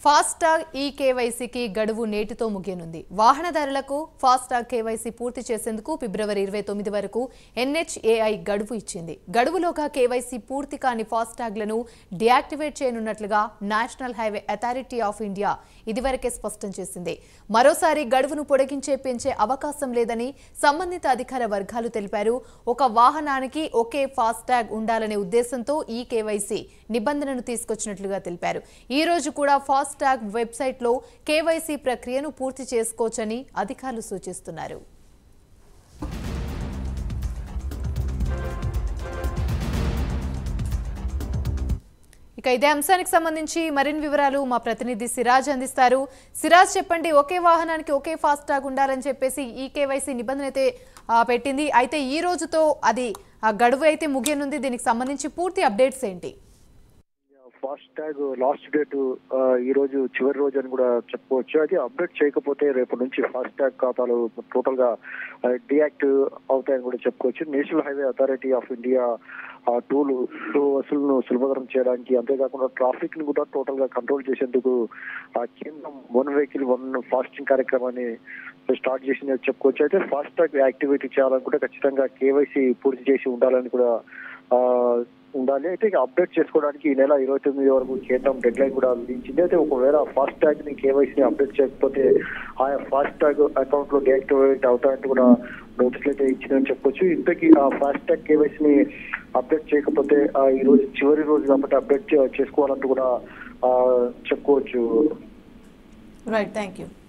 FASTag ఈ కేవైసీకి గడువు నేటితో ముగియనుంది వాహనదారులకు ఫాస్టాగ్ కేవైసీ పూర్తి చేసేందుకు ఫిబ్రవరి ఇరవై తొమ్మిది వరకు ఎన్హెచ్ఏఐ గడువు ఇచ్చింది గడువులోగా కేవైసీ పూర్తి కాని ఫాస్టాగ్లను డియాక్టివేట్ చేయనున్నట్లుగా National Highway Authority of India ఇదివరకే స్పష్టం చేసింది మరోసారి గడువును పొడిగించే పెంచే అవకాశం లేదని సంబంధిత అధికార వర్గాలు తెలిపారు ఒక వాహనానికి ఒకే ఫాస్టాగ్ ఉండాలనే ఉద్దేశంతో ఈ కేవైసీ నిబంధనను తీసుకొచ్చినట్లుగా తెలిపారు ఈ రోజు కూడా ఫాస్టాగ్ వెబ్సైట్లో కేవైసీ ప్రక్రియను పూర్తి చేసుకోవచ్చని అధికారులు సూచిస్తున్నారు ఇక ఇదే అంశానికి సంబంధించి మరిన్ని వివరాలు మా ప్రతినిధి సిరాజ్ అందిస్తారు సిరాజ్ చెప్పండి ఒకే వాహనానికి ఒకే ఫాస్టాగ్ ఉండాలని చెప్పేసి ఈ కేవైసీ నిబంధన అయితే ఆ, పెట్టింది అయితే ఈ రోజుతో అది ఆ గడువు అయితే ముగియనుంది దీనికి సంబంధించి పూర్తి అప్డేట్స్ ఏంటి ఫాస్ట్ ట్యాగ్ లాస్ట్ డేట్ ఈ రోజు చివరి రోజు అని కూడా చెప్పుకోవచ్చు అది అప్డేట్ చేయకపోతే రేపటి నుంచి ఫాస్ట్ ట్యాగ్ ఖాతాలు టోటల్ గా డియాక్టివ్ అవుతాయని కూడా చెప్పుకోవచ్చు National Highway Authority of India ఆ టూల్ వసూలును సులభతరం చేయడానికి అంతేకాకుండా ట్రాఫిక్ ని కూడా టోటల్ గా కంట్రోల్ చేసేందుకు ఆ కేంద్రం వన్ వెహికల్ వన్ ఫాస్టింగ్ కార్యక్రమాన్ని స్టార్ట్ చేసిందని చెప్పుకోవచ్చు అయితే ఫాస్ట్ ట్యాగ్ యాక్టివిటీ చేయాలనుకుంటే ఖచ్చితంగా కేవైసీ పూర్తి చేసి ఉండాలని కూడా ఆ ఉండాలి అయితే ఇక అప్డేట్ చేసుకోవడానికి ఈ నెల ఇరవై తొమ్మిది వరకు కేంద్రం డెడ్ లైన్ కూడా విధించింది అయితే ఒకవేళ ఫాస్ట్ ట్యాగ్ ని కేవైసీ అప్డేట్ చేయకపోతే ఆయా ఫాస్ట్ ట్యాగ్ అకౌంట్ లో డియాక్టివేట్ అవుతాయంటూ కూడా నోటీసులు అయితే ఇచ్చిందని చెప్పొచ్చు ఇంతకీ ఆ ఫాస్ట్ ట్యాగ్ కేవైసీ ని అప్డేట్ చేయకపోతే ఆ, ఈ రోజు చివరి రోజు కాబట్టి అప్డేట్ చేసుకోవాలంటూ కూడా ఆ, చెప్పుకోవచ్చు రైట్ థ్యాంక్ యూ